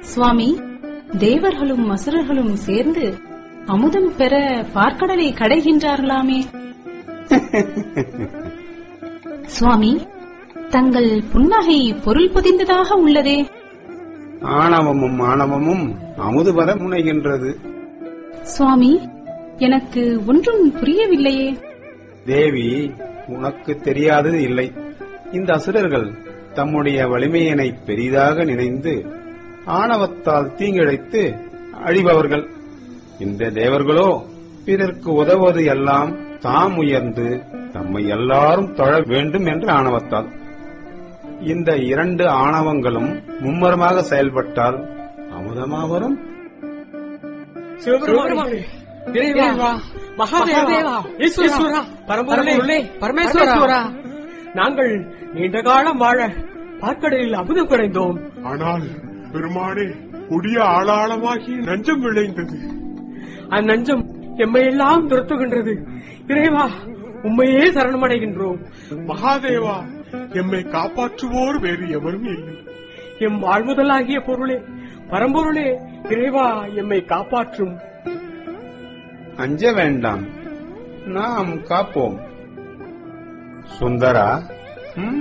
சுவாமி தேவர்களும் அசுரர்களும் சேர்ந்து அமுதம் பெற பார்க்கடலை கடைகின்றார்களாமே சுவாமி தங்கள் புன்னகை பொருள் பொதிந்ததாக உள்ளதே ஆணவமும் ஆணவமும் அமுது வர முனைகின்றது சுவாமி எனக்கு ஒன்றும் புரியவில்லையே தேவி உனக்கு தெரியாதது இல்லை இந்த அசுரர்கள் தம்முடைய வலிமையினை பெரிதாக நினைந்து ஆணவத்தால் தீங்கிழைத்து அழிபவர்கள் இந்த தேவர்களோ பிறர்க்கு உதவுவது எல்லாம் தாம் உயர்ந்து தம்மை எல்லாரும் தொழ வேண்டும் என்ற ஆணவத்தால் இந்த இரண்டு ஆணவங்களும் மும்மரமாக செயல்பட்டால் அமுதமா வரும் சிவபெருமானே இறைவா மகாதேவா ஈஸ்வரா பரம்பொருளே பரமேஸ்வரா நாங்கள் நீண்ட காலம் வாழ பார்க்கடலில் அமுதம் குறைந்தோம் ஆனால் பெருமானே கொடிய ஆளாளமாகி நஞ்சம் விளைந்தது அந்நஞ்சம் எம்மையெல்லாம் துரத்துகின்றது இறைவா உண்மையே சரணமடைகின்றோம் மகாதேவா எம்மை காப்பாற்றுவோர் வேறு எவரும் இல்லை எம் வாழ்முதலாகிய பொருளே பரம்பொருளே இறைவா எம்மை காப்பாற்றும் அஞ்ச வேண்டாம் நாம் காப்போம் சுந்தரா ம்?